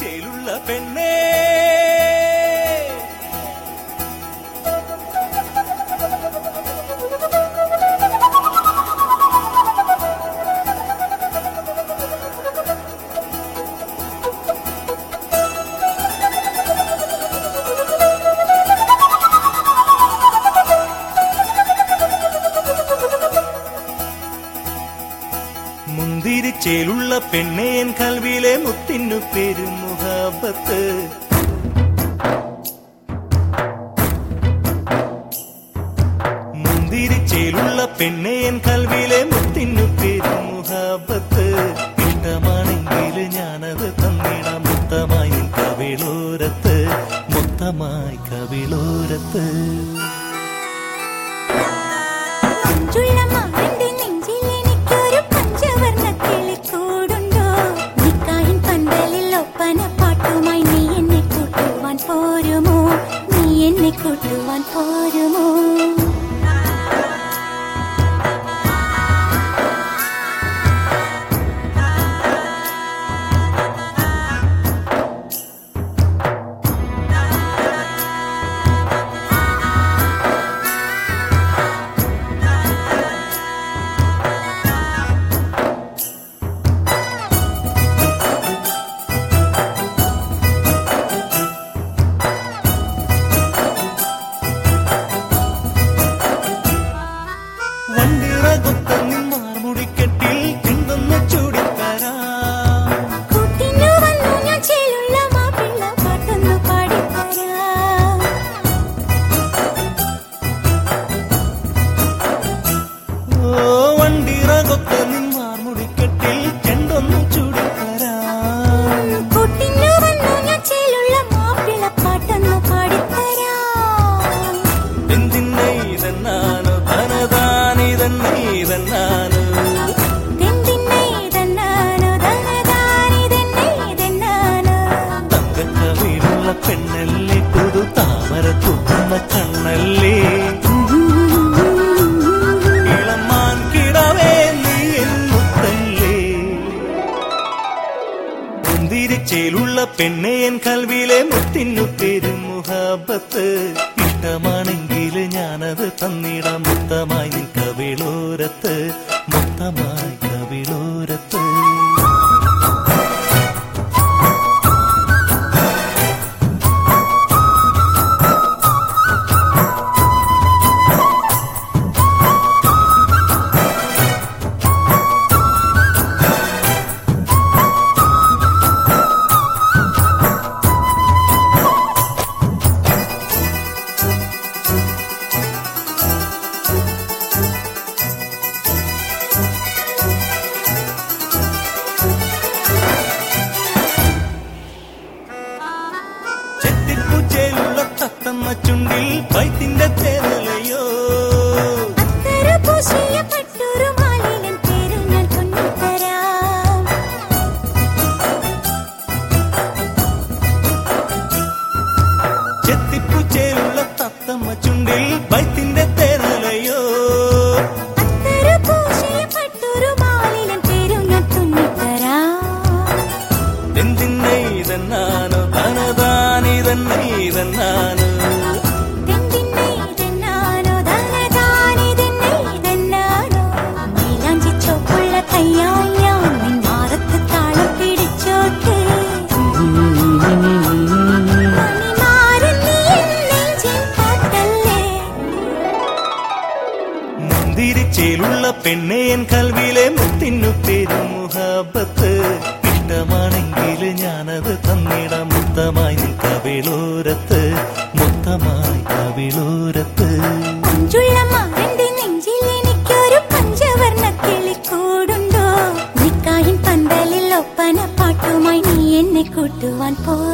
ചേലുള്ള പെണ്ണേ മുന്തിരി ചേലുള്ള പെണ്ണേ എൻ കൽവിയിലെ മുത്തിനു പേരും മുഹാബത്ത് മുന്തിരി ചേലുള്ള പെണ്ണേ എൻ കൽവിയിലെ മുത്തിനു പേരും മുഹാബത്ത് ഇഷ്ടമാണെങ്കിൽ ഞാനത് തന്നിടാം മൊത്തമായി നിൻ കവിളോരത്ത് മൊത്തമായി കവിളോരത്ത് മഞ്ചുള്ള മാറിന്റെ നെഞ്ചിൽ എനിക്കൊരു പഞ്ചവർണ്ണ കിളിക്കൂടുണ്ടോ നിക്കാഹിൻ പന്തലിൽ ഒപ്പന പാട്ടുമായി നീ എന്നെ കൂട്ടുവാൻ പോരുമോ നീ എന്നെ കൂട്ടുവാൻ പോരുമോ വണ്ടിറകൊത്തന്നിൻ മാർമുടിക്കെട്ടിൽ തിന്നൊന്ന് ചൂടിത്തരാം കൂട്ടിനു വന്നു ഞാൻ ചേലുള്ള മാപ്പിള്ള പാട്ടൊന്നു പാടിത്തരാം ഓ വണ്ടിറകൊത്തന്നിൻ മാർമുടിക്കെട്ടിൽ ചെണ്ടൊന്ന് ചൂടിത്തരാം കൂട്ടിനു വന്നു ഞാൻ ചേലുള്ള മാപ്പിള്ള പാട്ടൊന്നു പാടിത്തരാം എന്തിന്നെ ഇതെന്നാനോ തനതാനിതെന്നെ ഇതെന്നാനോ തെന്തിന്നെ ഇതെന്നാനോ തന്നതാനിതെന്നെ ഇതെന്നാനോ തങ്കക്കവിലുള്ള പെണ്ണല്ലേ പുതു താമര തുന്ന കണ്ണല്ലേ ഇളമാൻ കിടവേ നീ എൻ മുത്തല്ലേ മുന്തിരിച്ചേലുള്ള പെണ്ണെ എൻ കൽവിയിലെ മുത്തിനു പേരും മുഹാബത്ത് ഇഷ്ടമാണെങ്കിൽ ഞാനത് തന്നിടാം മൊത്തമായി നിൻ കവിളോരത്ത് മൊത്തമായി കവിളോരത്ത് ചെത്തിപ്പൂച്ചയിലുള്ള തത്തമ്മ ചുണ്ടിൽ വൈത്തിന്റെ തേരലയോ അത്തര പൂശിയ പട്ടൂരു മാലിലൻ പേരും ഞാൻ കൊണ്ടുതരാം ചെത്തിപ്പൂച്ചയിലുള്ള തത്തമ്മ ചുണ്ടിൽ വൈത്തിന്റെ തേരലയോ അത്തര പൂശിയ പട്ടൂരു മാലിലൻ പേരും ഞാൻ കൊണ്ടുതരാം എന്തിന്നെ ഇതെന്നാനോ തനതാനിതെന്നെ ഇതെന്നാനോ തെന്തിന്നെ ഇതെന്നാനോ തന്നതാനിതെന്നെ ഇതെന്നാനോ മൈലാഞ്ചി ചോപ്പുള്ള കയ്യാൽ ഞാൻ നിൻ മാറത്ത് താളം പിടിച്ചോട്ടെ മണിമാരൻ നീ എൻ നെഞ്ചിൻ പാട്ടല്ലേ മുന്തിരിച്ചേലുള്ള പെണ്ണെ എൻ കൽവിയിലെ മുത്തിനു പേരും മുഹാബത്ത് ഇഷ്ടമാണെങ്കിൽ ഞാനത് തന്നിടാം മൊത്തമായി നിൻ കവിളോരത്ത് മൊത്തമായി കവിളോരത്ത് മഞ്ചുള്ള മാറിന്റെ നെഞ്ചിൽ എനിക്കൊരു പഞ്ചവർണ്ണ കിളിക്കൂടുണ്ടോ നിക്കാഹിൻ പന്തലിൽ ഒപ്പന പാട്ടുമായി നീ എന്നെ കൂട്ടുവാൻ പോ